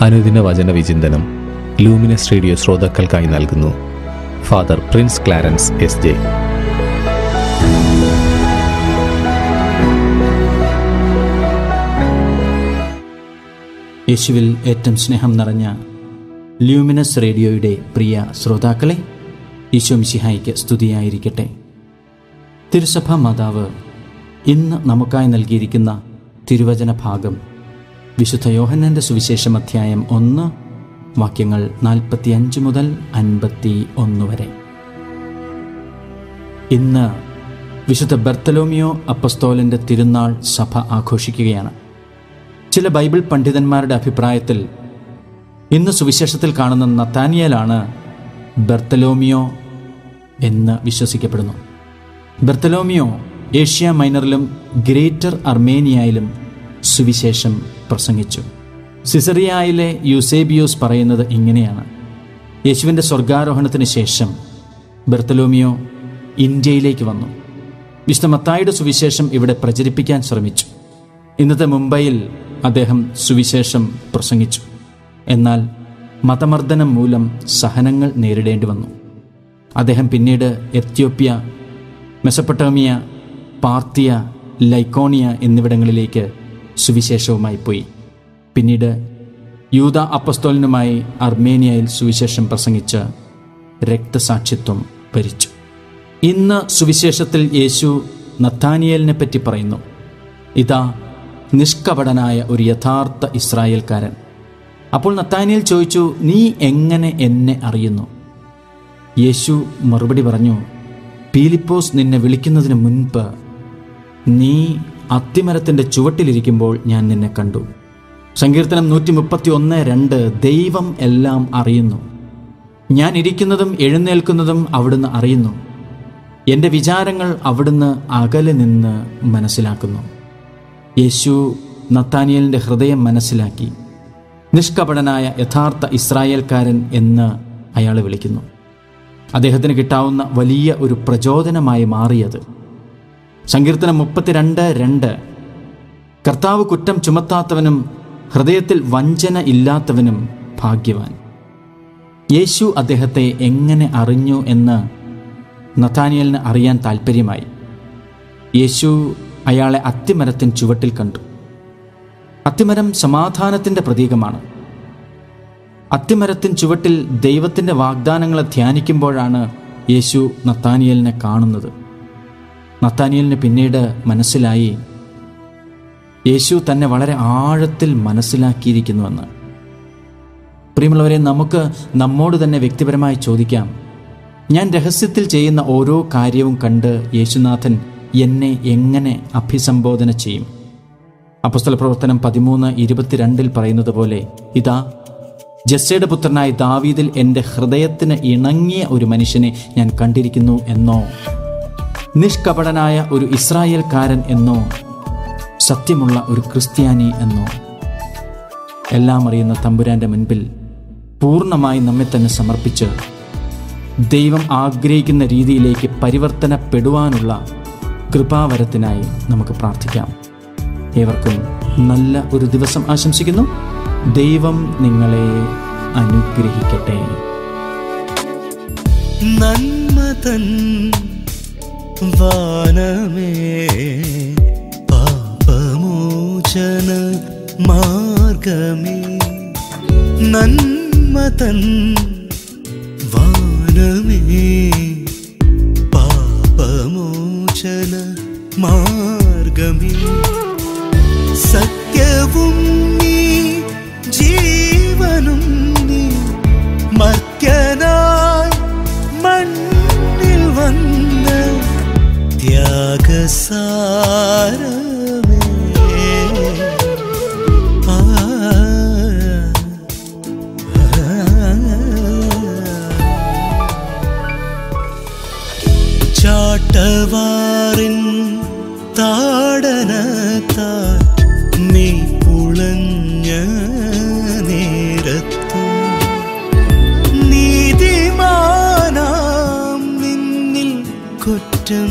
അനുദിന വചന വിചിന്തനം ലൂമിനസ് റേഡിയോ ശ്രോതാക്കൾക്കായി നൽകുന്നു Father Prince Clarence S J യേശുവിൽ ഏറ്റവും സ്നേഹം നിറഞ്ഞ ല്യൂമിനസ് റേഡിയോയുടെ പ്രിയ ശ്രോതാക്കളെ ഈശോ മിശിഹായിക്ക് സ്തുതിയായിരിക്കട്ടെ തിരുസഭാ മാതാവ് ഇന്ന് നമുക്കായി നൽകിയിരിക്കുന്ന തിരുവചന ഭാഗം വിശുദ്ധ യോഹന്നൻ്റെ സുവിശേഷം അധ്യായം ഒന്ന് വാക്യങ്ങൾ നാൽപ്പത്തിയഞ്ച് മുതൽ അൻപത്തി ഒന്ന് വരെ ഇന്ന് വിശുദ്ധ ബർത്തലോമിയോ അപ്പസ്തോലൻ്റെ തിരുനാൾ സഭ ആഘോഷിക്കുകയാണ് ചില ബൈബിൾ പണ്ഡിതന്മാരുടെ അഭിപ്രായത്തിൽ ഇന്ന് സുവിശേഷത്തിൽ കാണുന്ന നത്താനിയലാണ് ബർത്തലോമിയോ എന്ന് വിശ്വസിക്കപ്പെടുന്നു ബർത്തലോമിയോ ഏഷ്യ മൈനറിലും ഗ്രേറ്റർ അർമേനിയയിലും സുവിശേഷം പ്രസംഗിച്ചു സിസറിയായിലെ യൂസേബിയോസ് പറയുന്നത് ഇങ്ങനെയാണ് യേശുവിൻ്റെ സ്വർഗാരോഹണത്തിന് ശേഷം ബർത്തലോമിയോ ഇന്ത്യയിലേക്ക് വന്നു വിശുദ്ധ മത്തായിയുടെ സുവിശേഷം ഇവിടെ പ്രചരിപ്പിക്കാൻ ശ്രമിച്ചു ഇന്നത്തെ മുംബൈയിൽ അദ്ദേഹം സുവിശേഷം പ്രസംഗിച്ചു എന്നാൽ മതമർദ്ദനം മൂലം സഹനങ്ങൾ നേരിടേണ്ടി വന്നു അദ്ദേഹം പിന്നീട് എത്യോപ്യ മെസപ്പൊട്ടോമിയ പാർത്തിയ ലൈക്കോണിയ എന്നിവിടങ്ങളിലേക്ക് സുവിശേഷവുമായി പോയി പിന്നീട് യൂത അപ്പസ്തോലിനുമായി അർമേനിയയിൽ സുവിശേഷം പ്രസംഗിച്ച് രക്തസാക്ഷിത്വം ഭരിച്ചു ഇന്ന് സുവിശേഷത്തിൽ യേശു നത്താനിയലിനെ പറ്റി പറയുന്നു ഇതാ നിഷ്കപടനായ ഒരു യഥാർത്ഥ ഇസ്രായേൽക്കാരൻ അപ്പോൾ നത്താനിയൽ ചോദിച്ചു നീ എങ്ങനെ എന്നെ അറിയുന്നു യേശു മറുപടി പറഞ്ഞു പീലിപ്പോസ് നിന്നെ വിളിക്കുന്നതിന് മുൻപ് നീ അത്തിമരത്തിൻ്റെ ചുവട്ടിലിരിക്കുമ്പോൾ ഞാൻ നിന്നെ കണ്ടു സങ്കീർത്തനം നൂറ്റി മുപ്പത്തി ഒന്ന് രണ്ട് ദൈവം എല്ലാം അറിയുന്നു ഞാൻ ഇരിക്കുന്നതും എഴുന്നേൽക്കുന്നതും അവിടുന്ന് അറിയുന്നു എൻ്റെ വിചാരങ്ങൾ അവിടുന്ന് അകലെ നിന്ന് മനസ്സിലാക്കുന്നു യേശു നത്താനിയലിൻ്റെ ഹൃദയം മനസ്സിലാക്കി നിഷ്കപടനായ യഥാർത്ഥ ഇസ്രായേൽക്കാരൻ എന്ന് അയാൾ വിളിക്കുന്നു അദ്ദേഹത്തിന് കിട്ടാവുന്ന വലിയ ഒരു പ്രചോദനമായി മാറിയത് സങ്കീർത്തനം മുപ്പത്തിരണ്ട് രണ്ട് കർത്താവ് കുറ്റം ചുമത്താത്തവനും ഹൃദയത്തിൽ വഞ്ചന ഇല്ലാത്തവനും ഭാഗ്യവാൻ യേശു അദ്ദേഹത്തെ എങ്ങനെ അറിഞ്ഞു എന്ന് നഥാനിയലിന് അറിയാൻ താല്പര്യമായി യേശു അയാളെ അത്തിമരത്തിൻ ചുവട്ടിൽ കണ്ടു അത്തിമരം സമാധാനത്തിൻ്റെ പ്രതീകമാണ് അത്തിമരത്തിൻ ചുവട്ടിൽ ദൈവത്തിൻ്റെ വാഗ്ദാനങ്ങളെ ധ്യാനിക്കുമ്പോഴാണ് യേശു നത്താനിയലിനെ കാണുന്നത് നത്താനിയലിന് പിന്നീട് മനസ്സിലായി യേശു തന്നെ വളരെ ആഴത്തിൽ മനസ്സിലാക്കിയിരിക്കുന്നുവെന്ന് പ്രിയമുള്ളവരെ നമുക്ക് നമ്മോട് തന്നെ വ്യക്തിപരമായി ചോദിക്കാം ഞാൻ രഹസ്യത്തിൽ ചെയ്യുന്ന ഓരോ കാര്യവും കണ്ട് യേശുനാഥൻ എന്നെ എങ്ങനെ അഭിസംബോധന ചെയ്യും അപ്പസ്തല പ്രവർത്തനം പതിമൂന്ന് ഇരുപത്തിരണ്ടിൽ പറയുന്നത് പോലെ ഇതാ ജസ്സയുടെ പുത്രനായ ദാവീദിൽ എൻ്റെ ഹൃദയത്തിന് ഇണങ്ങിയ ഒരു മനുഷ്യനെ ഞാൻ കണ്ടിരിക്കുന്നു എന്നോ നിഷ്കപടനായ ഒരു ഇസ്രായേൽക്കാരൻ എന്നോ സത്യമുള്ള ഒരു ക്രിസ്ത്യാനി എന്നോ എല്ലാം അറിയുന്ന തമ്പുരാൻ്റെ മുൻപിൽ പൂർണ്ണമായി നമ്മെ തന്നെ സമർപ്പിച്ച് ദൈവം ആഗ്രഹിക്കുന്ന രീതിയിലേക്ക് പരിവർത്തനപ്പെടുവാനുള്ള കൃപാവരത്തിനായി നമുക്ക് പ്രാർത്ഥിക്കാം ഏവർക്കും നല്ല ഒരു ദിവസം ആശംസിക്കുന്നു ദൈവം നിങ്ങളെ അനുഗ്രഹിക്കട്ടെ നന്മതൻ വാനമേ പാപമോചന മാർഗമേ നന്മതൻ വാനമേ പാപമോചന മാർഗമേ സത്യവും നീ ജീവനും നീ മർത്യനായി മണ്ണിൽ വന്ന ത്യാഗസാരമേ ആ, ചാട്ടവാറിൻ താടനത്താൽ നീ പുളഞ്ഞ നേരത്തു നീതിമാനാം നിന്നിൽ കുറ്റം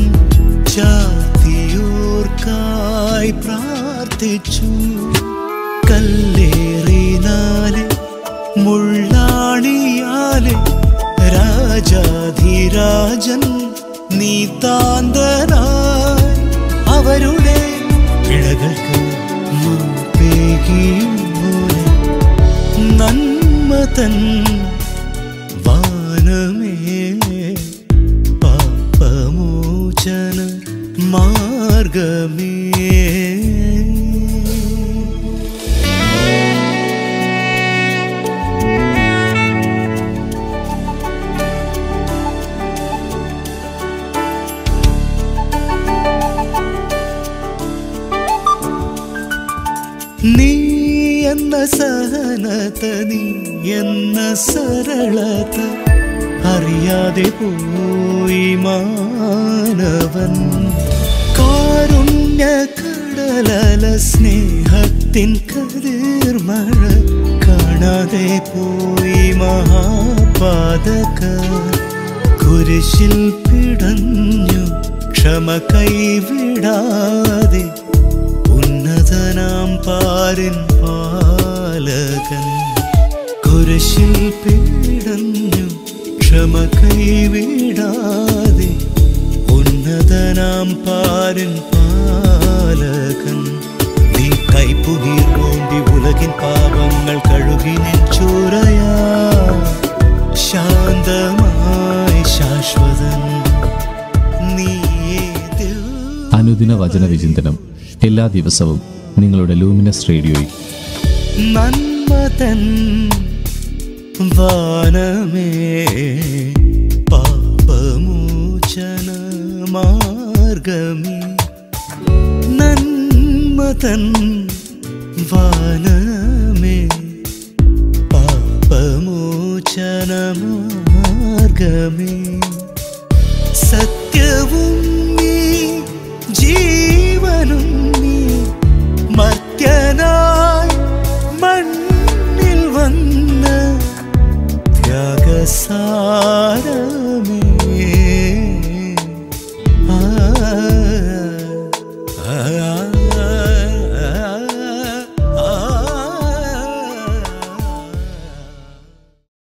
ചാത്തിയോർക്കായി പ്രാർത്ഥിച്ചു കല്ലേറിനാലെ മുള്ളാണിയാലെ രാജാധിരാജൻ നീ താന്തനായി അവരുടെ പിഴകൾക്ക് മാപ്പേകിയോനെ നന്മതൻ വാനമേ പാപമോചന മാർഗമേ നീ എന്ന സഹനത നീ എന്ന സരളത അറിയാതെ പോയി മാനവൻ കാരുണ്യ കടലല സ്നേഹത്തിൻ കതിർമഴ കാണാതെ പോയി മഹാപാതക കുരിശിൽ പിടഞ്ഞു ക്ഷമ കൈവിടാതെ ഉന്നതനാം പാരിൻ പാലകൻ കുരിശിൽ പീഡഞ്ഞു ക്ഷമ കൈവിടാതെ ഉന്നതനാം പാരിൻ പാലകൻ നീ കൈപ്പുനീർ മോന്തി ഉലകിൻ പാപങ്ങൾ കഴുകി നെഞ്ചുറയാ ശാന്തമായി ശാശ്വതൻ നീയേ ദിവ്യ അനുദിന വചന വിചിന്തനം എല്ലാ ദിവസവും നിങ്ങളുടെ ലൂമിനസ് റേഡിയോയിൽ നന്മതൻ വാനമേ പാപമോചന മാർഗമേ നന്മതൻ വാനമേ